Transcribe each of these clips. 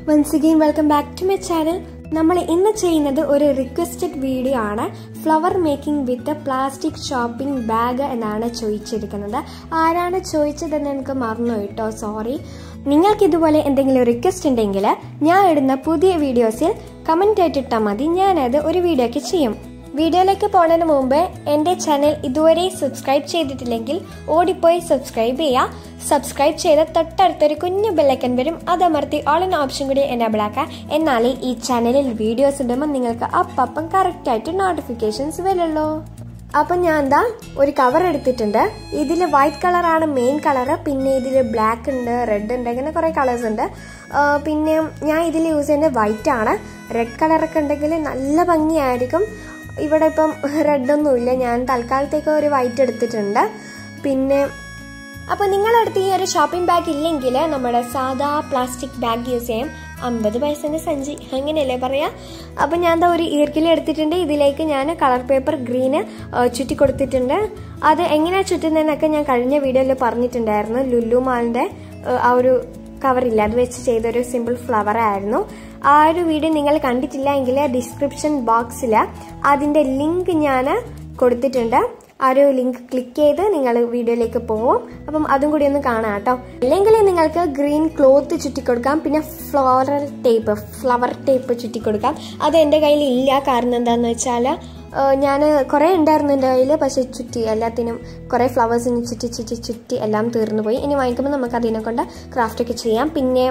once again welcome back to my channel നമ്മൾ ഇന്ന് ചെയ്യുന്നത് ഒരു റിക്വസ്റ്റഡ് വീഡിയോ ആണ് flower making with plastic shopping bag എന്നാണ് ചോദിച്ചിരിക്കുന്നത് ആരാണ് ചോദിച്ചതെന്ന് എനിക്ക് മറന്നു കേട്ടോ സോറി നിങ്ങൾക്ക് ഇതുപോലെ എന്തെങ്കിലും റിക്വസ്റ്റ് ഉണ്ടെങ്കിൽ ഞാൻ ഇടുന്ന പുതിയ വീഡിയോസിൽ കമൻറ്റ് ആയിട്ടിട്ടാൽ മതി ഞാനത് ഒരു വീഡിയോ ഒക്കെ ചെയ്യും വീഡിയോയിലേക്ക് പോകുന്നതിന് മുമ്പ് എൻ്റെ ചാനൽ ഇതുവരെ സബ്സ്ക്രൈബ് ചെയ്തിട്ടില്ലെങ്കിൽ ഓടിപ്പോയി സബ്സ്ക്രൈബ് ചെയ്യുക സബ്സ്ക്രൈബ് ചെയ്ത് തൊട്ടടുത്തൊരു കുഞ്ഞു ബെല്ലൈക്കൻ വരും അതമർത്തി ഓൾ എന്ന ഓപ്ഷൻ കൂടി എനേബിൾ ആക്കുക എന്നാലേ ഈ ചാനലിൽ വീഡിയോസ് ഇടുമ്പോൾ നിങ്ങൾക്ക് അപ്പം കറക്റ്റായിട്ട് നോട്ടിഫിക്കേഷൻസ് വരുള്ളൂ അപ്പം ഞാൻ എന്താ ഒരു കവർ എടുത്തിട്ടുണ്ട് ഇതിൽ വൈറ്റ് കളറാണ് മെയിൻ കളർ പിന്നെ ഇതിൽ ബ്ലാക്ക് ഉണ്ട് റെഡ് ഉണ്ട് ഇങ്ങനെ കുറേ കളേഴ്സ് ഉണ്ട് ആ, പിന്നെ ഞാൻ ഇതിൽ യൂസ് ചെയ്യുന്നത് വൈറ്റ് ആണ് റെഡ് കളറൊക്കെ ഉണ്ടെങ്കിൽ നല്ല ഭംഗിയായിരിക്കും ഇവിടെ ഇപ്പം റെഡ് ഒന്നുമില്ല ഞാൻ തൽക്കാലത്തേക്ക് ഒരു വൈറ്റ് എടുത്തിട്ടുണ്ട് പിന്നെ അപ്പോൾ നിങ്ങളടുത്ത് ഈ ഒരു ഷോപ്പിംഗ് ബാഗ് ഇല്ലെങ്കിൽ നമ്മുടെ സാധാ പ്ലാസ്റ്റിക് ബാഗ് യൂസ് ചെയ്യാം അമ്പത് പൈസൻ്റെ സഞ്ചി അങ്ങനെയല്ലേ പറയാ അപ്പം ഞാൻ എന്താ ഒരു ഈർക്കിൽ എടുത്തിട്ടുണ്ട് ഇതിലേക്ക് ഞാൻ കളർ പേപ്പർ ഗ്രീന് ചുറ്റി കൊടുത്തിട്ടുണ്ട് അത് എങ്ങനെയാണ് ചുറ്റുന്നതെന്നൊക്കെ ഞാൻ കഴിഞ്ഞ വീഡിയോയിൽ പറഞ്ഞിട്ടുണ്ടായിരുന്നു ലുലു മാളിൻ്റെ ആ ഒരു കവറില്ല അത് വെച്ച് ചെയ്തൊരു സിമ്പിൾ ഫ്ലവർ ആയിരുന്നു ആ ഒരു വീഡിയോ നിങ്ങൾ കണ്ടിട്ടില്ല എങ്കിൽ ഡിസ്ക്രിപ്ഷൻ ബോക്സിൽ അതിൻ്റെ ലിങ്ക് ഞാൻ കൊടുത്തിട്ടുണ്ട് ആ ഒരു ലിങ്ക് ക്ലിക്ക് ചെയ്ത് നിങ്ങൾ വീഡിയോയിലേക്ക് പോവും അപ്പം അതും കൂടി ഒന്ന് കാണാം കേട്ടോ അല്ലെങ്കിൽ നിങ്ങൾക്ക് ഗ്രീൻ ക്ലോത്ത് ചുറ്റിക്കൊടുക്കാം പിന്നെ ഫ്ലോറൽ ടേപ്പ് ഫ്ലവർ ടേപ്പ് ചുറ്റിക്കൊടുക്കാം അത് എൻ്റെ കയ്യിൽ ഇല്ല കാരണം എന്താണെന്ന് വെച്ചാൽ ഞാൻ കുറേ ഉണ്ടായിരുന്നു എൻ്റെ കയ്യിൽ പക്ഷേ ചുറ്റി എല്ലാത്തിനും കുറേ ഫ്ലവേഴ്സിന് ചുറ്റി ചുറ്റി ചുറ്റി എല്ലാം തീർന്നു പോയി ഇനി വാങ്ങിക്കുമ്പോൾ നമുക്ക് അതിനെ കൊണ്ട് ക്രാഫ്റ്റൊക്കെ ചെയ്യാം പിന്നെ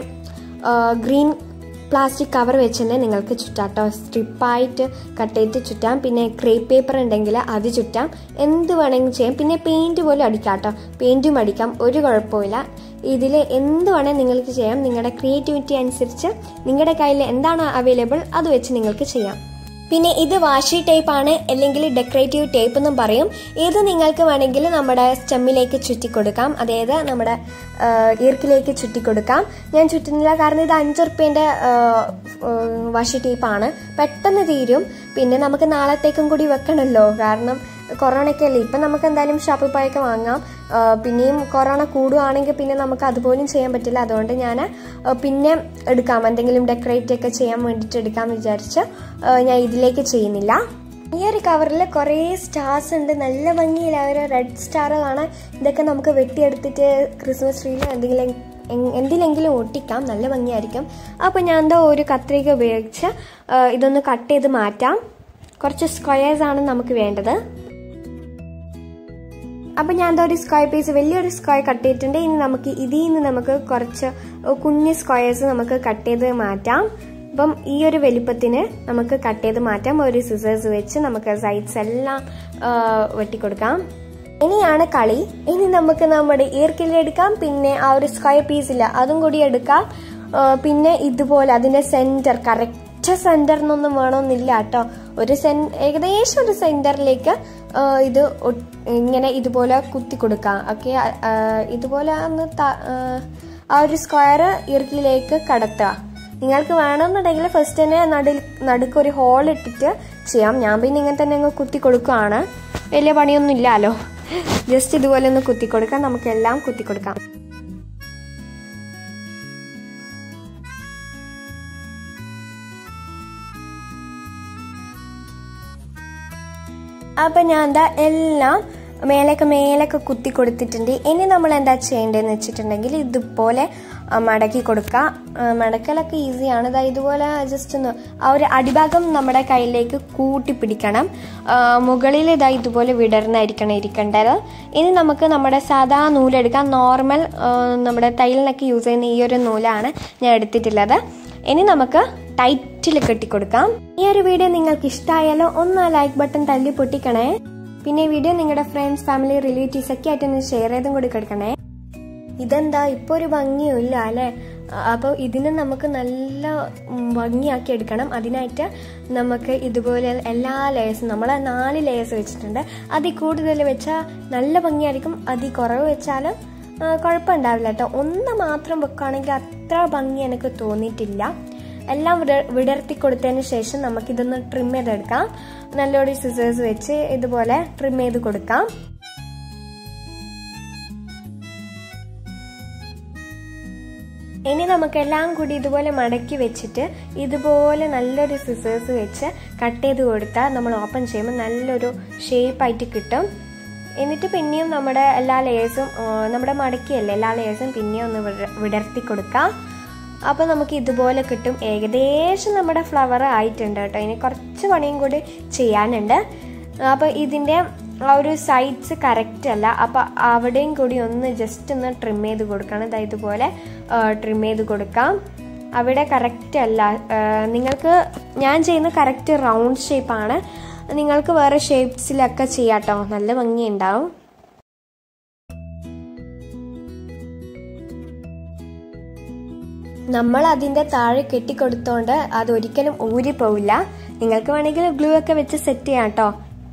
ഗ്രീൻ പ്ലാസ്റ്റിക് കവർ വെച്ച് തന്നെ നിങ്ങൾക്ക് ചുറ്റാട്ടോ സ്ട്രിപ്പായിട്ട് കട്ട് ചെയ്ത് ചുറ്റാം പിന്നെ ക്രേപ്പ് പേപ്പർ ഉണ്ടെങ്കിൽ അത് ചുറ്റാം എന്ത് വേണമെങ്കിലും ചെയ്യാം പിന്നെ പെയിൻറ് പോലും അടിക്കാം കേട്ടോ പെയിൻറ്റും അടിക്കാം ഒരു കുഴപ്പമില്ല ഇതിൽ എന്ത് വേണമെങ്കിൽ നിങ്ങൾക്ക് ചെയ്യാം നിങ്ങളുടെ ക്രിയേറ്റിവിറ്റി അനുസരിച്ച് നിങ്ങളുടെ കയ്യിൽ എന്താണ് അവൈലബിൾ അത് വെച്ച് നിങ്ങൾക്ക് ചെയ്യാം പിന്നെ ഇത് വാഷി ടേപ്പ് ആണ് അല്ലെങ്കിൽ ഡെക്കറേറ്റീവ് ടേപ്പ് എന്നും പറയും ഇത് നിങ്ങൾക്ക് വേണമെങ്കിൽ നമ്മുടെ സ്റ്റെമ്മിലേക്ക് ചുറ്റിക്കൊടുക്കാം അതായത് നമ്മുടെ ഈർക്കിലേക്ക് ചുറ്റിക്കൊടുക്കാം ഞാൻ ചുറ്റുന്നില്ല കാരണം ഇത് അഞ്ച് റുപ്യേൻ്റെ വാഷി ടേപ്പാണ് പെട്ടെന്ന് തീരും പിന്നെ നമുക്ക് നാളത്തേക്കും കൂടി വെക്കണമല്ലോ കാരണം കൊറോണയ്ക്ക് അല്ലേ ഇപ്പം നമുക്ക് എന്തായാലും ഷോപ്പിൽ പോയൊക്കെ വാങ്ങാം ആ, പിന്നെയും കൊറോണ കൂടുവാണെങ്കിൽ പിന്നെ നമുക്ക് അതുപോലും ചെയ്യാൻ പറ്റില്ല അതുകൊണ്ട് ഞാൻ പിന്നെ എടുക്കാം എന്തെങ്കിലും ഡെക്കറേറ്റ് ഒക്കെ ചെയ്യാൻ വേണ്ടിയിട്ട് എടുക്കാമെന്ന് വിചാരിച്ച് ആ, ഞാൻ ഇതിലേക്ക് ചെയ്യുന്നില്ല ഈ ഒരു കവറിൽ കുറേ സ്റ്റാർസ് ഉണ്ട് നല്ല ഭംഗിയില്ല ഒരു റെഡ് സ്റ്റാറുകളാണ് ഇതൊക്കെ നമുക്ക് വെട്ടിയെടുത്തിട്ട് ക്രിസ്മസ് ട്രീയിൽ എന്തെങ്കിലും എങ്- എന്തിലെങ്കിലും ഒട്ടിക്കാം നല്ല ഭംഗിയായിരിക്കും അപ്പോൾ ഞാൻ എന്താ ഒരു കത്രിക ഉപയോഗിച്ച് ആ, ഇതൊന്ന് കട്ട് ചെയ്ത് മാറ്റാം കുറച്ച് സ്ക്വയേഴ്സ് ആണ് നമുക്ക് വേണ്ടത് അപ്പം ഞാൻ എന്താ ഒരു സ്ക്വയർ പീസ് വലിയൊരു സ്ക്വയർ കട്ട് ചെയ്തിട്ടുണ്ട് ഇനി നമുക്ക് ഇതിൽ നിന്ന് നമുക്ക് കുറച്ച് കുഞ്ഞ് സ്ക്വയേഴ്സ് നമുക്ക് കട്ട് ചെയ്ത് മാറ്റാം അപ്പം ഈ ഒരു വലിപ്പത്തിന് നമുക്ക് കട്ട് ചെയ്ത് മാറ്റാം ഒരു സിസേഴ്സ് വെച്ച് നമുക്ക് സൈഡ്സ് എല്ലാം ആ, വെട്ടിക്കൊടുക്കാം ഇനിയാണ് കളി ഇനി നമുക്ക് നമ്മുടെ ഈർക്കിലെടുക്കാം പിന്നെ ആ ഒരു സ്ക്വയർ പീസ് ഇല്ല അതും കൂടി എടുക്കാം ആ, പിന്നെ ഇതുപോലെ അതിന്റെ സെന്റർ കറക്റ്റ് സെന്റർ എന്നൊന്നും വേണമെന്നില്ല കേട്ടോ ഒരു സെൻ ഏകദേശം ഒരു സെന്ററിലേക്ക് ഇത് ഒട്ട്- ഇങ്ങനെ ഇതുപോലെ കുത്തി കൊടുക്കാം ഓക്കെ ഇതുപോലെ ഒന്ന് ത- ആ, ആ ഒരു സ്ക്വയർ ഇറുക്കിലേക്ക് കടത്തുക നിങ്ങൾക്ക് വേണമെന്നുണ്ടെങ്കിൽ ഫസ്റ്റ് തന്നെ നടുൽ നടുക്ക് ഒരു ഹോൾ ഇട്ടിട്ട് ചെയ്യാം ഞാൻ പിന്നെ ഇങ്ങനെ തന്നെ അങ്ങ് കുത്തി കൊടുക്കുകയാണ് വലിയ പണിയൊന്നും ഇല്ലല്ലോ ജസ്റ്റ് ഇതുപോലെ ഒന്ന് കുത്തി കൊടുക്കാം നമുക്കെല്ലാം കുത്തി കൊടുക്കാം അപ്പം ഞാൻ എന്താ എല്ലാം മേലൊക്കെ മേലൊക്കെ കുത്തി കൊടുത്തിട്ടുണ്ട് ഇനി നമ്മൾ എന്താ ചെയ്യേണ്ടതെന്ന് വെച്ചിട്ടുണ്ടെങ്കിൽ ഇതുപോലെ ആ, മടക്കി കൊടുക്കുക ആ, മടക്കലൊക്കെ ഈസിയാണ് ഇതാ ഇതുപോലെ ജസ്റ്റ് ഒന്ന് ആ ഒരു അടിഭാഗം നമ്മുടെ കയ്യിലേക്ക് കൂട്ടി പിടിക്കണം ആ, മുകളിൽ ഇതാ ഇതുപോലെ വിടർന്നായിരിക്കണം ഇരിക്കേണ്ടത് ഇനി നമുക്ക് നമ്മുടെ സാധാ നൂലെടുക്കാം നോർമൽ ആ, നമ്മുടെ തയ്യലിനൊക്കെ യൂസ് ചെയ്യുന്ന ഈ ഒരു നൂലാണ് ഞാൻ എടുത്തിട്ടുള്ളത് ഇനി നമുക്ക് ടൈറ്റിൽ കെട്ടിക്കൊടുക്കാം ഈ ഒരു വീഡിയോ നിങ്ങൾക്ക് ഇഷ്ടമായാലോ ഒന്ന് ലൈക്ക് ബട്ടൺ തല്ലി പൊട്ടിക്കണേ പിന്നെ ഈ വീഡിയോ നിങ്ങളുടെ ഫ്രണ്ട്സ് ഫാമിലി റിലേറ്റീവ്സ് ഒക്കെ ആയിട്ട് ഒന്ന് ഷെയർ ചെയ്തും കൂടി കൊടുക്കണേ ഇതെന്താ ഇപ്പൊ ഒരു ഭംഗിയില്ല അല്ലെ അപ്പോൾ ഇതിന് നമുക്ക് നല്ല ഉം, ഭംഗിയാക്കി എടുക്കണം അതിനായിട്ട് നമുക്ക് ഇതുപോലെ എല്ലാ ലേയേഴ്സും നമ്മൾ നാല് ലേയേഴ്സ് വെച്ചിട്ടുണ്ട് അതിൽ കൂടുതൽ വെച്ചാൽ നല്ല ഭംഗിയായിരിക്കും അതിൽ കുറവ് വെച്ചാലും ആ, കുഴപ്പമുണ്ടാവില്ല കേട്ടോ ഒന്ന് മാത്രം വെക്കുകയാണെങ്കിൽ അത്ര ഭംഗി എനിക്ക് തോന്നിയിട്ടില്ല എല്ലാം വിട- വിടർത്തി കൊടുത്തതിന് ശേഷം നമുക്കിതൊന്ന് ട്രിം ചെയ്തെടുക്കാം നല്ലൊരു സിസേഴ്സ് വെച്ച് ഇതുപോലെ ട്രിം ചെയ്ത് കൊടുക്കാം ഇനി നമുക്ക് എല്ലാം കൂടി ഇതുപോലെ മടക്കി വെച്ചിട്ട് ഇതുപോലെ നല്ലൊരു സിസേഴ്സ് വെച്ച് കട്ട് ചെയ്ത് കൊടുത്താൽ നമ്മൾ ഓപ്പൺ ചെയ്യുമ്പോൾ നല്ലൊരു ഷേപ്പായിട്ട് കിട്ടും എന്നിട്ട് പിന്നെയും നമ്മുടെ എല്ലാ ലെയേഴ്സും നമ്മുടെ മടക്കിയല്ലേ എല്ലാ ലെയേഴ്സും പിന്നെയും ഒന്ന് വിട- വിടർത്തി കൊടുക്കാം അപ്പോൾ നമുക്ക് ഇതുപോലെ കിട്ടും ഏകദേശം നമ്മുടെ ഫ്ലവർ ആയിട്ടുണ്ട് കേട്ടോ ഇനി കുറച്ച് പണിയും കൂടി ചെയ്യാനുണ്ട് അപ്പോൾ ഇതിൻ്റെ ആ ഒരു സൈഡ്സ് കറക്റ്റ് അല്ല അപ്പോൾ അവിടെയും കൂടി ഒന്ന് ജസ്റ്റ് ഒന്ന് ട്രിം ചെയ്ത് കൊടുക്കണം ഇതാ ഇതുപോലെ ട്രിം ചെയ്ത് കൊടുക്കാം അവിടെ കറക്റ്റ് അല്ല ആ, നിങ്ങൾക്ക് ഞാൻ ചെയ്യുന്ന കറക്റ്റ് റൗണ്ട് ഷേപ്പാണ് നിങ്ങൾക്ക് വേറെ ഷേപ്സിലൊക്കെ ചെയ്യാട്ടോ നല്ല ഭംഗിയുണ്ടാവും നമ്മൾ അതിൻ്റെ താഴെ കെട്ടിക്കൊടുത്തോണ്ട് അത് ഒരിക്കലും ഊരിപ്പോവില്ല നിങ്ങൾക്ക് വേണമെങ്കിൽ ഗ്ലൂ ഒക്കെ വെച്ച് സെറ്റ് ചെയ്യാം കേട്ടോ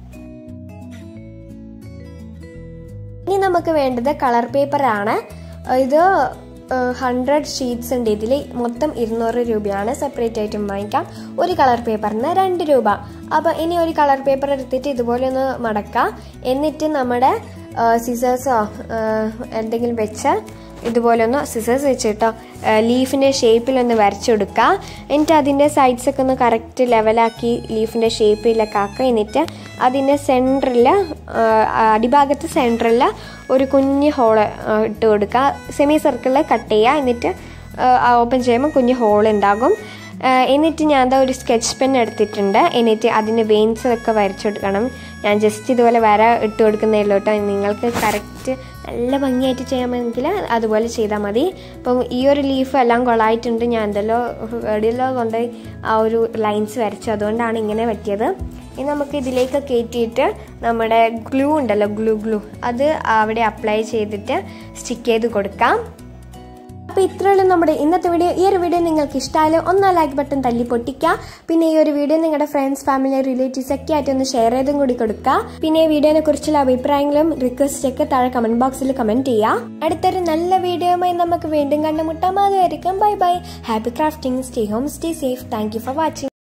ഇനി നമുക്ക് വേണ്ടത് കളർ പേപ്പർ ആണ് ഇത് ഹൺഡ്രഡ് ഷീറ്റ്സ് ഉണ്ട് ഇതിൽ മൊത്തം ഇരുന്നൂറ് രൂപയാണ് സെപ്പറേറ്റ് ആയിട്ടും വാങ്ങിക്കാം ഒരു കളർ പേപ്പറിന് രണ്ട് രൂപ അപ്പോൾ ഇനി ഒരു കളർ പേപ്പർ എടുത്തിട്ട് ഇതുപോലെ ഒന്ന് മടക്കാം എന്നിട്ട് നമ്മുടെ സിസേഴ്സോ എന്തെങ്കിലും വെച്ച് ഇതുപോലെ ഒന്ന് സിസേഴ്സ് വെച്ചിട്ടോ ലീഫിൻ്റെ ഷേപ്പിലൊന്ന് വരച്ചെടുക്കുക എന്നിട്ട് അതിൻ്റെ സൈഡ്സ് ഒക്കെ ഒന്ന് കറക്റ്റ് ലെവലാക്കി ലീഫിൻ്റെ ഷേപ്പിലൊക്കെ ആക്കുക എന്നിട്ട് അതിൻ്റെ സെൻറ്ററിൽ അടിഭാഗത്ത് സെൻറ്ററിൽ ഒരു കുഞ്ഞ് ഹോള് ഇട്ട് കൊടുക്കുക സെമി സർക്കിളിൽ കട്ട് ചെയ്യുക എന്നിട്ട് ഓപ്പൺ ചെയ്യുമ്പോൾ കുഞ്ഞ് ഹോൾ ഉണ്ടാകും ആ, എന്നിട്ട് ഞാൻ എന്താ ഒരു സ്കെച്ച് പെൻ എടുത്തിട്ടുണ്ട് എന്നിട്ട് അതിന് വെയിൻസ് ഒക്കെ വരച്ചെടുക്കണം ഞാൻ ജസ്റ്റ് ഇതുപോലെ വര ഇട്ട് കൊടുക്കുന്നേ ഉള്ളൂ കേട്ടോ നിങ്ങൾക്ക് കറക്റ്റ് നല്ല ഭംഗിയായിട്ട് ചെയ്യാമെങ്കിൽ അതുപോലെ ചെയ്താൽ മതി അപ്പം ഈ ഒരു ലീഫ് എല്ലാം കൊളായിട്ടുണ്ട് ഞാൻ എന്തെല്ലോ എവിടെയല്ലോ കൊണ്ട് ആ ഒരു ലൈൻസ് വരച്ചു അതുകൊണ്ടാണ് ഇങ്ങനെ പറ്റിയത് ഇനി നമുക്ക് ഇതിലേക്ക് കയറ്റിയിട്ട് നമ്മുടെ ഗ്ലൂ ഉണ്ടല്ലോ ഗ്ലൂ ഗ്ലൂ അത് അവിടെ അപ്ലൈ ചെയ്തിട്ട് സ്റ്റിക്ക് ചെയ്ത് കൊടുക്കാം അപ്പോൾ ഇത്രയുള്ള നമ്മുടെ ഇന്നത്തെ വീഡിയോ ഈ ഒരു വീഡിയോ നിങ്ങൾക്ക് ഇഷ്ടമായാലും ഒന്നാ ലൈക്ക് ബട്ടൺ തല്ലി പൊട്ടിക്കുക പിന്നെ ഈ ഒരു വീഡിയോ നിങ്ങളുടെ ഫ്രണ്ട്സ് ഫാമിലി റിലേറ്റീവ്സ് ഒക്കെ ആയിട്ട് ഒന്ന് ഷെയർ ചെയ്തും കൂടി കൊടുക്കുക പിന്നെ ഈ വീഡിയോനെ കുറിച്ചുള്ള അഭിപ്രായങ്ങളും റിക്വസ്റ്റ് ഒക്കെ താഴെ കമന്റ് ബോക്സിൽ കമന്റ് ചെയ്യുക അടുത്തൊരു നല്ല വീഡിയോയുമായി നമുക്ക് വീണ്ടും കണ്ടുമുട്ടാം അതുവരെയും bye bye happy crafting stay home stay safe thank you for watching